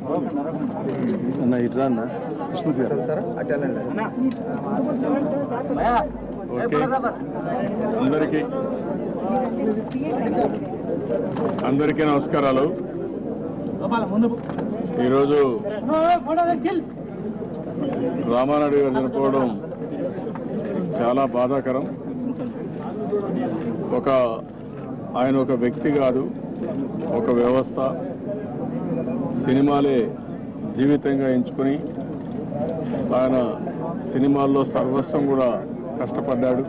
అన్న ఇట్రా అన్న విష్ణుతి గారు ఓకే అందరికీ అందరికీ నమస్కారాలు ఈరోజు రామానాయుడు గారు చనిపోవడం చాలా బాధాకరం ఒక ఆయన ఒక వ్యక్తి కాదు ఒక వ్యవస్థ సినిమాలే జీవితంగా ఎంచుకొని ఆయన సినిమాల్లో సర్వస్వం కూడా కష్టపడ్డాడు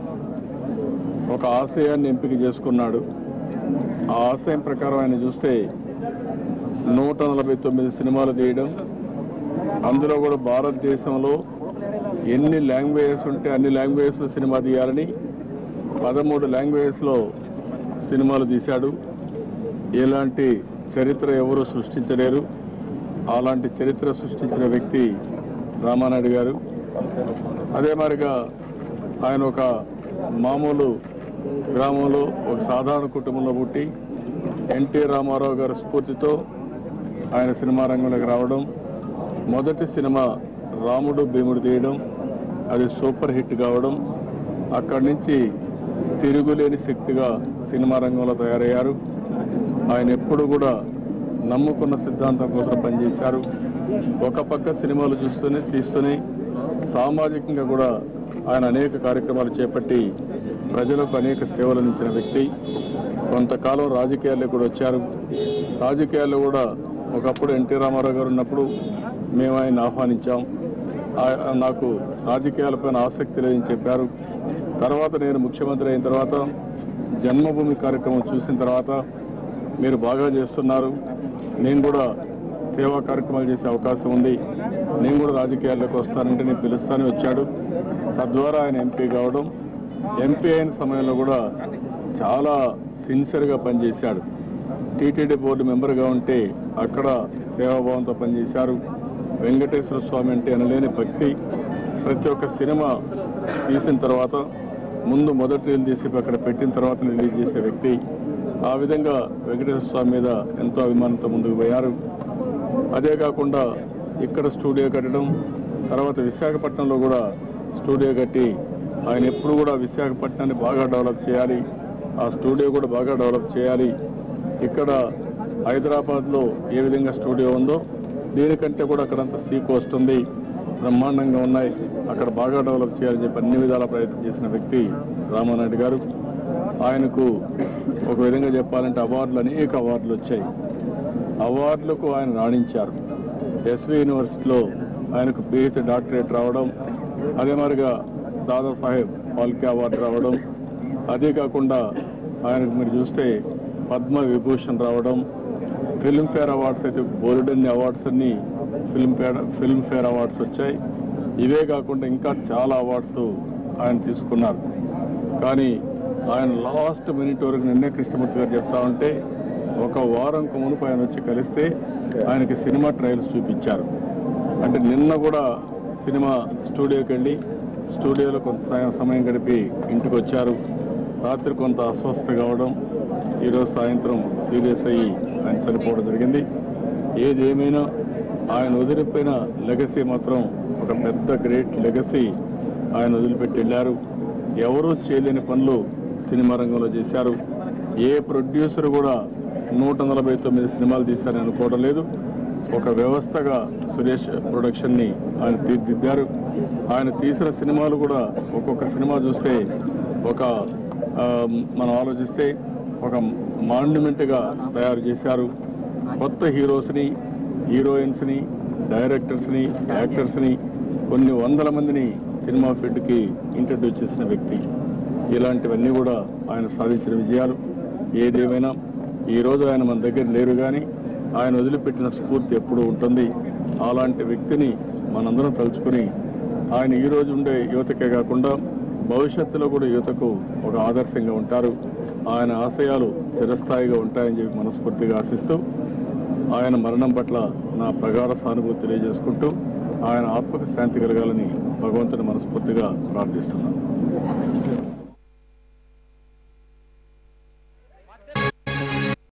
ఒక ఆశయాన్ని ఎంపిక చేసుకున్నాడు ఆ ఆశయం ప్రకారం ఆయన చూస్తే నూట నలభై తొమ్మిది సినిమాలు తీయడం అందులో కూడా భారతదేశంలో ఎన్ని లాంగ్వేజెస్ ఉంటే అన్ని లాంగ్వేజెస్లో సినిమా తీయాలని పదమూడు లాంగ్వేజెస్లో సినిమాలు తీశాడు ఇలాంటి చరిత్ర ఎవరు సృష్టించలేరు అలాంటి చరిత్ర సృష్టించిన వ్యక్తి రామానాయుడు గారు అదే మరిగా ఆయన ఒక మామూలు గ్రామంలో ఒక సాధారణ కుటుంబంలో పుట్టి ఎన్టీ రామారావు గారి స్ఫూర్తితో ఆయన సినిమా రంగంలోకి రావడం మొదటి సినిమా రాముడు భీముడు తీయడం అది సూపర్ హిట్ కావడం అక్కడి నుంచి తిరుగులేని శక్తిగా సినిమా రంగంలో తయారయ్యారు ఆయన ఎప్పుడు కూడా నమ్ముకున్న సిద్ధాంతం కోసం పనిచేశారు ఒక పక్క సినిమాలు చూస్తూనే తీస్తూనే సామాజికంగా కూడా ఆయన అనేక కార్యక్రమాలు చేపట్టి ప్రజలకు అనేక సేవలు అందించిన వ్యక్తి కొంతకాలం రాజకీయాల్లో కూడా వచ్చారు రాజకీయాల్లో కూడా ఒకప్పుడు ఎన్టీ రామారావు గారు ఉన్నప్పుడు మేము ఆయన ఆహ్వానించాం ఆ- నాకు రాజకీయాలపైన ఆసక్తి లేదని చెప్పారు తర్వాత నేను ముఖ్యమంత్రి అయిన తర్వాత జన్మభూమి కార్యక్రమం చూసిన తర్వాత మీరు బాగా చేస్తున్నారు నేను కూడా సేవా కార్యక్రమాలు చేసే అవకాశం ఉంది నేను కూడా రాజకీయాల్లోకి వస్తానంటే నేను పిలుస్తానే వచ్చాడు తద్వారా ఆయన ఎంపీ కావడం ఎంపీ అయిన సమయంలో కూడా చాలా సిన్సియర్గా పనిచేశాడు టీటీడీ బోర్డు మెంబర్గా ఉంటే అక్కడ సేవాభావంతో పనిచేశారు వెంకటేశ్వర స్వామి అంటే అనలేని భక్తి ప్రతి ఒక్క సినిమా తీసిన తర్వాత ముందు మొదటి రీల్ తీసి అక్కడ పెట్టిన తర్వాత రిలీజ్ చేసే వ్యక్తి ఆ విధంగా వెంకటేశ్వర స్వామి మీద ఎంతో అభిమానంతో ముందుకు పోయారు అదే కాకుండా ఇక్కడ స్టూడియో కట్టడం తర్వాత విశాఖపట్నంలో కూడా స్టూడియో కట్టి ఆయన ఎప్పుడు కూడా విశాఖపట్నాన్ని బాగా డెవలప్ చేయాలి ఆ స్టూడియో కూడా బాగా డెవలప్ చేయాలి ఇక్కడ హైదరాబాద్లో ఏ విధంగా స్టూడియో ఉందో దీనికంటే కూడా అక్కడంతా సీ కోస్ట్ ఉంది బ్రహ్మాండంగా ఉన్నాయి అక్కడ బాగా డెవలప్ చేయాలని చెప్పి అన్ని విధాల ప్రయత్నం చేసిన వ్యక్తి రామానాయుడు గారు ఆయనకు ఒక విధంగా చెప్పాలంటే అవార్డులు అనేక అవార్డులు వచ్చాయి అవార్డులకు ఆయన రాణించారు ఎస్వి యూనివర్సిటీలో ఆయనకు పిహెచ్డి డాక్టరేట్ రావడం అదే మరిగా దాదాసాహెబ్ ఫాల్కే అవార్డు రావడం అదే కాకుండా ఆయనకు మీరు చూస్తే పద్మ విభూషణ్ రావడం ఫిల్మ్ఫేర్ అవార్డ్స్ అయితే బోలెడన్ని అవార్డ్స్ అన్ని ఫిల్మ్ఫేర్ ఫిల్మ్ఫేర్ అవార్డ్స్ వచ్చాయి ఇవే కాకుండా ఇంకా చాలా అవార్డ్స్ ఆయన తీసుకున్నారు కానీ ఆయన లాస్ట్ మినిట్ వరకు నిన్నే కృష్ణమూర్తి గారు చెప్తా ఉంటే ఒక వారంకు మునుపు ఆయన వచ్చి కలిస్తే ఆయనకి సినిమా ట్రయల్స్ చూపించారు అంటే నిన్న కూడా సినిమా స్టూడియోకి వెళ్ళి స్టూడియోలో కొంత సమ- సమయం గడిపి ఇంటికి వచ్చారు రాత్రి కొంత అస్వస్థ కావడం ఈరోజు సాయంత్రం సీరియస్ అయ్యి ఆయన చనిపోవడం జరిగింది ఏది ఏమైనా ఆయన వదిలిపోయిన లెగసీ మాత్రం ఒక పెద్ద గ్రేట్ లెగసీ ఆయన వదిలిపెట్టి వెళ్ళారు ఎవరూ చేయలేని పనులు సినిమా రంగంలో చేశారు ఏ ప్రొడ్యూసర్ కూడా నూట నలభై తొమ్మిది సినిమాలు తీశారని అనుకోవడం లేదు ఒక వ్యవస్థగా సురేష్ ప్రొడక్షన్ని ఆయన తీర్చిదిద్దారు ఆయన తీసిన సినిమాలు కూడా ఒక్కొక్క సినిమా చూస్తే ఒక ఆ, మనం ఆలోచిస్తే ఒక మాన్యుమెంట్గా తయారు చేశారు కొత్త హీరోస్ని హీరోయిన్స్ని డైరెక్టర్స్ని యాక్టర్స్ని కొన్ని వందల మందిని సినిమా ఫీల్డ్కి ఇంట్రడ్యూస్ చేసిన వ్యక్తి ఇలాంటివన్నీ కూడా ఆయన సాధించిన విజయాలు ఏదేమైనా ఈరోజు ఆయన మన దగ్గర లేరు కానీ ఆయన వదిలిపెట్టిన స్ఫూర్తి ఎప్పుడూ ఉంటుంది అలాంటి వ్యక్తిని మనందరం తలుచుకుని ఆయన ఈరోజు ఉండే యువతకే కాకుండా భవిష్యత్తులో కూడా యువతకు ఒక ఆదర్శంగా ఉంటారు ఆయన ఆశయాలు చిరస్థాయిగా ఉంటాయని చెప్పి మనస్ఫూర్తిగా ఆశిస్తూ ఆయన మరణం పట్ల నా ప్రగాఢ సానుభూతి తెలియజేసుకుంటూ ఆయన ఆత్మకు శాంతి కలగాలని భగవంతుని మనస్ఫూర్తిగా ప్రార్థిస్తున్నాను